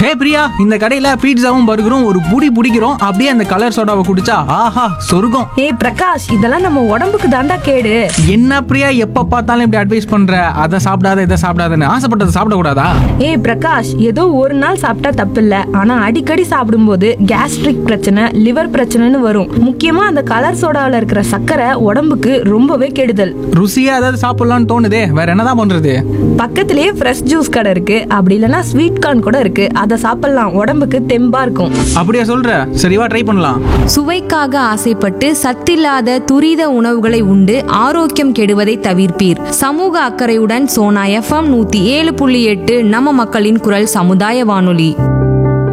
ஹே பிரியா இந்த கடையில பீட்சாவும் பர்கரும் ஒரு புடி பிடிக்கிறோம் அப்படியே அந்த கலர் சோடாவை குடிச்சா ஆஹா சொர்க்கம் ஏய் பிரகாஷ் இதெல்லாம் நம்ம உடம்புக்கு தாண்டா கேடு என்ன பிரியா எப்ப பார்த்தாலும் இப்படி அட்வைஸ் பண்ற அதை சாப்பிடாத இதை சாப்பிடாதன்னு ஆசைப்பட்டதை சாப்பிடக்கூடாதா ஏய் பிரகாஷ் ஏதோ ஒரு நாள் சாப்பிட்டா தப்பில்ல ஆனா அடிக்கடி சாப்பிடும்போது கேஸ்ட்ரிக் பிரச்சனை லிவர் பிரச்சனைன்னு வரும் முக்கியமா அந்த கலர் சோடாவில் இருக்கிற சர்க்கரை உடம்புக்கு ரொம்பவே கெடுதல் ருசியா ஏதாவது சாப்பிடலாம்னு தோணுதே வேற என்னதான் பண்றது பக்கத்திலேயே ஃப்ரெஷ் ஜூஸ் கடை இருக்கு அப்படி இல்லைன்னா ஸ்வீட் கார்ன் கூட இருக்கு அதை சாப்பிடலாம் உடம்புக்கு தெம்பா இருக்கும் அப்படியா சொல்ற சரிவா ட்ரை பண்ணலாம் சுவைக்காக ஆசைப்பட்டு சத்தில்லாத துரித உணவுகளை உண்டு ஆரோக்கியம் கெடுவதை தவிர்ப்பீர் சமூக அக்கறையுடன் சோனா எஃப்எம் நூத்தி ஏழு புள்ளி எட்டு நம்ம மக்களின் குரல் சமுதாய வானொலி